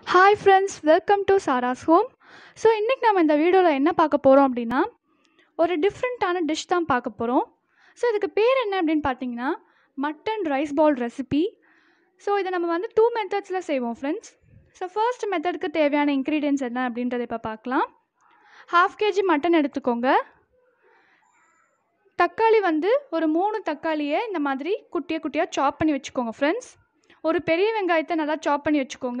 hi friends welcome to Sara's home so இன்றைக்கி நம்ம இந்த வீடியோவில் என்ன பார்க்க போகிறோம் அப்படின்னா ஒரு டிஃப்ரெண்ட்டான டிஷ் தான் பார்க்க போகிறோம் ஸோ இதுக்கு பேர் என்ன அப்படின்னு பார்த்தீங்கன்னா mutton rice ball recipe so இதை நம்ம வந்து டூ மெத்தட்ஸில் செய்வோம் ஃப்ரெண்ட்ஸ் ஸோ ஃபர்ஸ்ட் மெத்தடுக்கு தேவையான இன்க்ரீடியன்ஸ் என்ன அப்படின்றத இப்போ பார்க்கலாம் ஹாஃப் கேஜி மட்டன் எடுத்துக்கோங்க தக்காளி வந்து ஒரு மூணு தக்காளியை இந்த மாதிரி குட்டியாக குட்டியாக சாப் பண்ணி வச்சுக்கோங்க ஃப்ரெண்ட்ஸ் ஒரு பெரிய வெங்காயத்தை நல்லா சாப் பண்ணி வச்சுக்கோங்க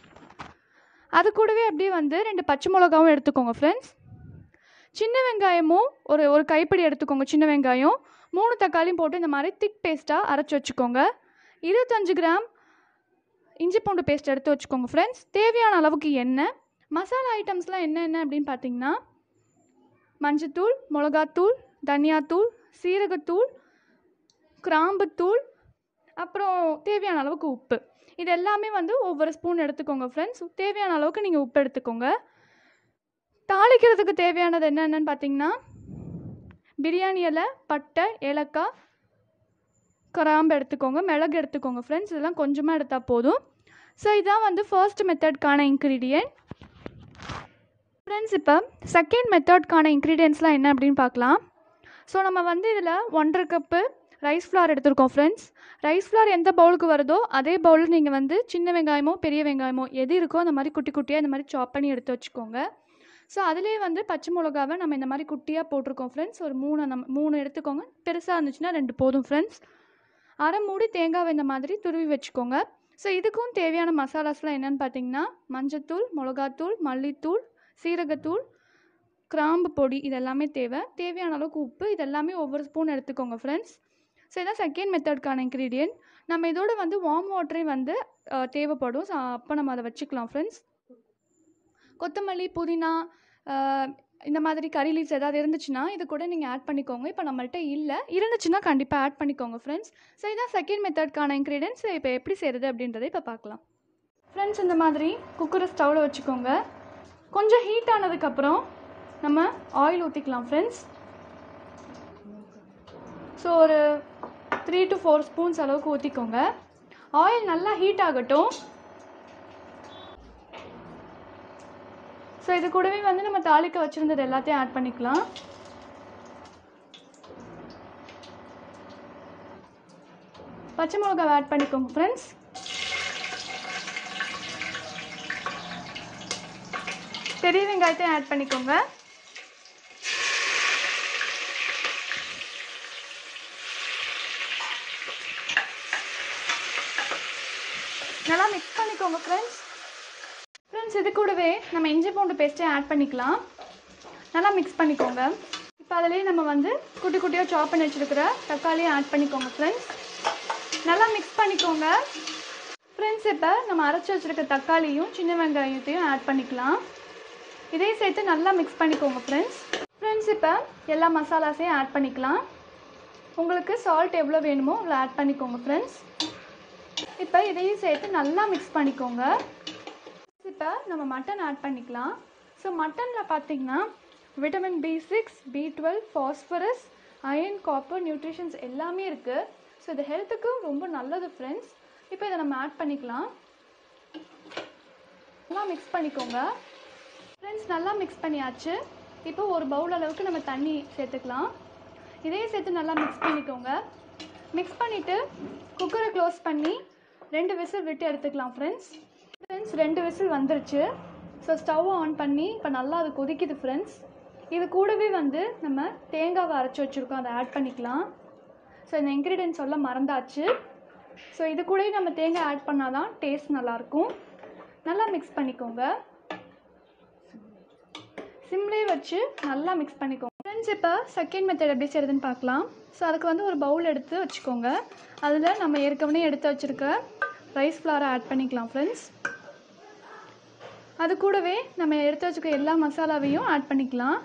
அது கூடவே அப்படியே வந்து ரெண்டு பச்சை மிளகாவும் எடுத்துக்கோங்க ஃப்ரெண்ட்ஸ் சின்ன வெங்காயமும் ஒரு ஒரு கைப்பிடி எடுத்துக்கோங்க சின்ன வெங்காயம் மூணு தக்காளியும் போட்டு இந்த மாதிரி திக் பேஸ்ட்டாக அரைச்சி வச்சுக்கோங்க இருபத்தஞ்சு கிராம் இஞ்சி பூண்டு பேஸ்ட் எடுத்து வச்சுக்கோங்க ஃப்ரெண்ட்ஸ் தேவையான அளவுக்கு எண்ணெய் மசாலா ஐட்டம்ஸ்லாம் என்னென்ன அப்படின்னு பார்த்தீங்கன்னா மஞ்சத்தூள் மிளகாத்தூள் தனியாத்தூள் சீரகத்தூள் கிராம்புத்தூள் அப்புறம் தேவையான அளவுக்கு உப்பு இது எல்லாமே வந்து ஒவ்வொரு ஸ்பூன் எடுத்துக்கோங்க ஃப்ரெண்ட்ஸ் தேவையான அளவுக்கு நீங்கள் உப்பு எடுத்துக்கோங்க தாளிக்கிறதுக்கு தேவையானது என்னென்னு பார்த்தீங்கன்னா பிரியாணி இலை பட்டை ஏலக்காய் கிராம்பு எடுத்துக்கோங்க மிளகு எடுத்துக்கோங்க ஃப்ரெண்ட்ஸ் இதெல்லாம் கொஞ்சமாக எடுத்தால் போதும் ஸோ இதான் வந்து ஃபர்ஸ்ட் மெத்தட்கான இன்க்ரீடியன்ட் ஃப்ரெண்ட்ஸ் இப்போ செகண்ட் மெத்தட்கான இன்க்ரீடியன்ஸ்லாம் என்ன அப்படின்னு பார்க்கலாம் ஸோ நம்ம வந்து இதில் ஒன்றரை கப்பு ரைஸ் ஃப்ளார் எடுத்திருக்கோம் ஃப்ரெண்ட்ஸ் ரைஸ் ஃப்ளார் எந்த பவுலுக்கு வருதோ அதே பவுலில் நீங்கள் வந்து சின்ன வெங்காயமோ பெரிய வெங்காயமோ எது இருக்கோ அந்த மாதிரி குட்டி குட்டியாக இந்த மாதிரி சாப் பண்ணி எடுத்து வச்சுக்கோங்க ஸோ அதுலேயே வந்து பச்சை மிளகாவை நம்ம இந்த மாதிரி குட்டியாக போட்டிருக்கோம் ஃப்ரெண்ட்ஸ் ஒரு மூணு நம்ம மூணு எடுத்துக்கோங்க பெருசாக இருந்துச்சுன்னா ரெண்டு போதும் ஃப்ரெண்ட்ஸ் அரை மூடி தேங்காவை இந்த மாதிரி துருவி வச்சுக்கோங்க ஸோ இதுக்கும் தேவையான மசாலாஸ்லாம் என்னென்னு பார்த்தீங்கன்னா மஞ்சத்தூள் மிளகாத்தூள் மல்லித்தூள் சீரகத்தூள் கிராம்பு பொடி இதெல்லாமே தேவை தேவையான அளவுக்கு உப்பு இதெல்லாமே ஒவ்வொரு ஸ்பூன் எடுத்துக்கோங்க ஃப்ரெண்ட்ஸ் ஸோ இதான் செகண்ட் மெத்தட்கான இன்க்ரீடியன்ட் நம்ம இதோட வந்து வார்ம் வாட்டரே வந்து அஹ், தேவைப்படும் ஸோ அப்போ நம்ம அதை வச்சுக்கலாம் ஃப்ரெண்ட்ஸ் கொத்தமல்லி புதினா அஹ், இந்த மாதிரி கறி லீவ்ஸ் ஏதாவது இருந்துச்சுன்னா இது கூட நீங்கள் ஆட் பண்ணிக்கோங்க இப்போ நம்மள்ட்ட இல்லை இருந்துச்சுன்னா கண்டிப்பாக ஆட் பண்ணிக்கோங்க ஃப்ரெண்ட்ஸ் ஸோ இதான் செகண்ட் மெத்தட்கான இன்க்ரீடியன்ஸ் இப்போ எப்படி செய்கிறது அப்படின்றத இப்போ பார்க்கலாம் ஃப்ரெண்ட்ஸ் இந்த மாதிரி குக்கரை ஸ்டவ்வில் வச்சுக்கோங்க கொஞ்சம் ஹீட் ஆனதுக்கப்புறம் நம்ம ஆயில் ஊற்றிக்கலாம் ஃப்ரெண்ட்ஸ் ஸோ ஒரு த்ரீ டு ஃபோர் ஸ்பூன்ஸ் அளவுக்கு ஊற்றிக்கோங்க ஆயில் நல்லா ஹீட் ஆகட்டும் ஸோ இது கூடவே வந்து நம்ம தாளிக்க வச்சுருந்தது எல்லாத்தையும் ஆட் பண்ணிக்கலாம் பச்சை மிளகாவை ஆட் பண்ணிக்கோங்க ஃப்ரெண்ட்ஸ் பெரிய வெங்காயத்தையும் ஆட் பண்ணிக்கோங்க நல்லா மிக்ஸ் பண்ணிக்கோங்க ஃப்ரெண்ட்ஸ் ஃப்ரெண்ட்ஸ் இது கூடவே நம்ம இஞ்சி பூண்டு பேஸ்ட்டை ஆட் பண்ணிக்கலாம் நல்லா மிக்ஸ் பண்ணிக்கோங்க இப்போ அதிலேயே நம்ம வந்து குட்டி குட்டியாக சாப் பண்ணி வச்சுருக்கிற தக்காளியை ஆட் பண்ணிக்கோங்க ஃப்ரெண்ட்ஸ் நல்லா மிக்ஸ் பண்ணிக்கோங்க ஃப்ரெண்ட்ஸ் இப்போ நம்ம அரைச்சி வச்சுருக்க தக்காளியும் சின்ன வெங்காயத்தையும் ஆட் பண்ணிக்கலாம் இதையும் சேர்த்து நல்லா மிக்ஸ் பண்ணிக்கோங்க ஃப்ரெண்ட்ஸ் ஃப்ரெண்ட்ஸ் இப்போ எல்லா மசாலாஸையும் ஆட் பண்ணிக்கலாம் உங்களுக்கு சால்ட் எவ்வளோ வேணுமோ அவ்வளோ ஆட் பண்ணிக்கோங்க ஃப்ரெண்ட்ஸ் இப்போ இதையும் சேர்த்து நல்லா மிக்ஸ் பண்ணிக்கோங்க இப்போ நம்ம மட்டன் ஆட் பண்ணிக்கலாம் ஸோ மட்டனில் பார்த்தீங்கன்னா vitamin B six B twelve phosphorus iron copper nutritions எல்லாமே இருக்குது ஸோ இது ஹெல்த்துக்கு ரொம்ப நல்லது ஃப்ரெண்ட்ஸ் இப்போ இதை நம்ம ஆட் பண்ணிக்கலாம் நல்லா மிக்ஸ் பண்ணிக்கோங்க ஃப்ரெண்ட்ஸ் நல்லா மிக்ஸ் பண்ணியாச்சு இப்போ ஒரு பவுல் அளவுக்கு நம்ம தண்ணி சேர்த்துக்கலாம் இதையும் சேர்த்து நல்லா மிக்ஸ் பண்ணிக்கோங்க மிக்ஸ் பண்ணிவிட்டு குக்கரை க்ளோஸ் பண்ணி ரெண்டு விசில் விட்டு எடுத்துக்கலாம் ஃப்ரெண்ட்ஸ் ஃப்ரெண்ட்ஸ் ரெண்டு விசில் வந்துருச்சு ஸோ ஸ்டவ் ஆன் பண்ணி இப்போ நல்லா அது கொதிக்குது ஃப்ரெண்ட்ஸ் இது கூடவே வந்து நம்ம தேங்காவை அரைச்சி வச்சுருக்கோம் அதை ஆட் பண்ணிக்கலாம் ஸோ இந்த இன்க்ரீடியன்ட் சொல்ல மறந்தாச்சு ஸோ இது கூடவே நம்ம தேங்காய் ஆட் பண்ணால் தான் டேஸ்ட் நல்லாயிருக்கும் நல்லா மிக்ஸ் பண்ணிக்கோங்க சிம்லே வச்சு நல்லா மிக்ஸ் பண்ணிக்கோங்க ஃப்ரெண்ட்ஸ் இப்போ செகண்ட் மெத்தட் எப்படி செய்கிறதுன்னு பார்க்கலாம் ஸோ அதுக்கு வந்து ஒரு பவுல் எடுத்து வச்சுக்கோங்க அதில் நம்ம ஏற்கனவே எடுத்து வச்சுருக்க ரைஸ் ஃப்ளாரை ஆட் பண்ணிக்கலாம் ஃப்ரெண்ட்ஸ் அது கூடவே நம்ம எடுத்து வச்சுருக்க எல்லா மசாலாவையும் ஆட் பண்ணிக்கலாம்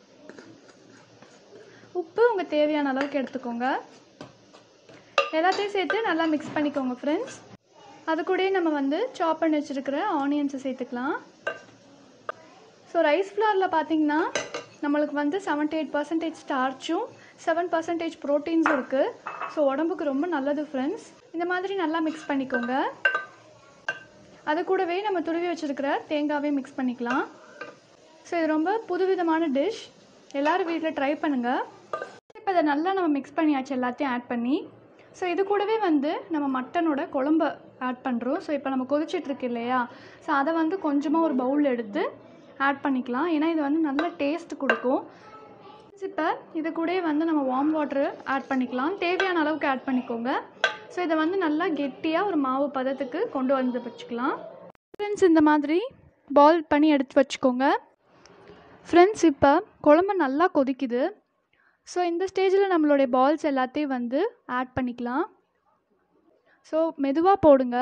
உப்பு உங்கள் தேவையான அளவுக்கு எடுத்துக்கோங்க எல்லாத்தையும் சேர்த்து நல்லா மிக்ஸ் பண்ணிக்கோங்க ஃப்ரெண்ட்ஸ் அது கூடயே நம்ம வந்து சாப் பண்ணி வச்சுருக்கிற ஆனியன்ஸை சேர்த்துக்கலாம் ஸோ ரைஸ் ஃப்ளாரில் பார்த்தீங்கன்னா நம்மளுக்கு வந்து செவன்ட்டி எயிட் பர்சன்டேஜ் ஸ்டார்ச்சும் செவன் பர்சன்டேஜ் ப்ரோட்டீன்ஸும் இருக்குது ஸோ உடம்புக்கு ரொம்ப நல்லது ஃப்ரெண்ட்ஸ் இந்த மாதிரி நல்லா மிக்ஸ் பண்ணிக்கோங்க அது கூடவே நம்ம துருவி வச்சுருக்கிற தேங்காவையும் மிக்ஸ் பண்ணிக்கலாம் ஸோ இது ரொம்ப புதுவிதமான டிஷ் எல்லோரும் வீட்டில் ட்ரை பண்ணுங்கள் இப்போ இதை நல்லா நம்ம மிக்ஸ் பண்ணியாச்சு எல்லாத்தையும் ஆட் பண்ணி ஸோ இது கூடவே வந்து நம்ம மட்டனோட குழம்ப ஆட் பண்ணுறோம் ஸோ இப்போ நம்ம கொதிச்சிட்ருக்கு இல்லையா ஸோ அதை வந்து கொஞ்சமாக ஒரு பவுல் எடுத்து ஆட் பண்ணிக்கலாம் ஏன்னா இது வந்து நல்ல டேஸ்ட் கொடுக்கும் இப்போ இது கூடயே வந்து நம்ம வார்ம் வாட்டர் ஆட் பண்ணிக்கலாம் தேவையான அளவுக்கு ஆட் பண்ணிக்கோங்க ஸோ இதை வந்து நல்லா கெட்டியாக ஒரு மாவு பதத்துக்கு கொண்டு வந்து வச்சுக்கலாம் ஃப்ரெண்ட்ஸ் இந்த மாதிரி பால் பண்ணி எடுத்து வச்சுக்கோங்க ஃப்ரெண்ட்ஸ் இப்போ குழம்பு நல்லா கொதிக்குது ஸோ இந்த ஸ்டேஜில் நம்மளுடைய பால்ஸ் எல்லாத்தையும் வந்து ஆட் பண்ணிக்கலாம் ஸோ மெதுவாக போடுங்க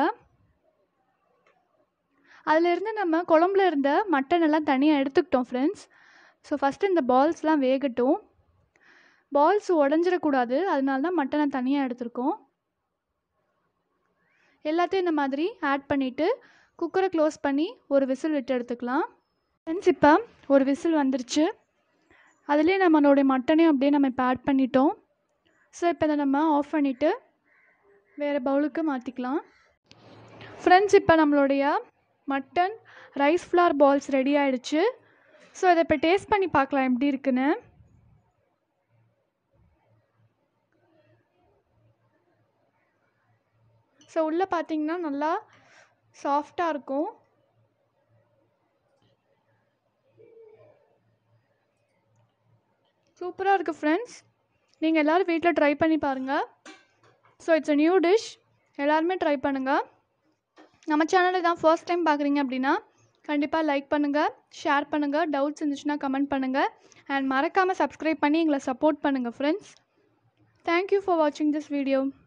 அதிலிருந்து நம்ம குழம்புல இருந்த மட்டன் எல்லாம் தனியாக எடுத்துக்கிட்டோம் ஃப்ரெண்ட்ஸ் ஸோ ஃபஸ்ட்டு இந்த பால்ஸ்லாம் வேகட்டும் பால்ஸ் உடஞ்சிடக்கூடாது அதனால தான் மட்டனை தனியாக எடுத்திருக்கோம் எல்லாத்தையும் இந்த மாதிரி ஆட் பண்ணிவிட்டு குக்கரை க்ளோஸ் பண்ணி ஒரு விசில் விட்டு எடுத்துக்கலாம் ஃப்ரெண்ட்ஸ் இப்போ ஒரு விசில் வந்துருச்சு அதுலேயே நம்மளுடைய மட்டனையும் அப்படியே நம்ம இப்போ ஆட் பண்ணிட்டோம் ஸோ இப்போ இதை நம்ம ஆஃப் பண்ணிவிட்டு வேறு பவுலுக்கு மாற்றிக்கலாம் ஃப்ரெண்ட்ஸ் இப்போ நம்மளுடைய mutton rice flour balls ready ஆகிடுச்சு ஸோ இதை இப்போ டேஸ்ட் பண்ணி பார்க்கலாம் எப்படி இருக்குன்னு ஸோ உள்ளே பார்த்தீங்கன்னா நல்லா சாஃப்டாக இருக்கும் சூப்பராக இருக்குது ஃப்ரெண்ட்ஸ் நீங்கள் எல்லோரும் வீட்டில் ட்ரை பண்ணி பாருங்கள் so it's a new dish எல்லாருமே ட்ரை பண்ணுங்கள் நம்ம சேனலை தான் ஃபர்ஸ்ட் டைம் பார்க்குறீங்க அப்படின்னா கண்டிப்பாக லைக் பண்ணுங்கள் ஷேர் பண்ணுங்கள் டவுட்ஸ் இருந்துச்சுன்னா கமெண்ட் பண்ணுங்கள் அண்ட் மறக்காமல் சப்ஸ்கிரைப் பண்ணி எங்களை சப்போர்ட் பண்ணுங்கள் ஃப்ரெண்ட்ஸ் தேங்க்யூ ஃபார் வாட்சிங் திஸ் வீடியோ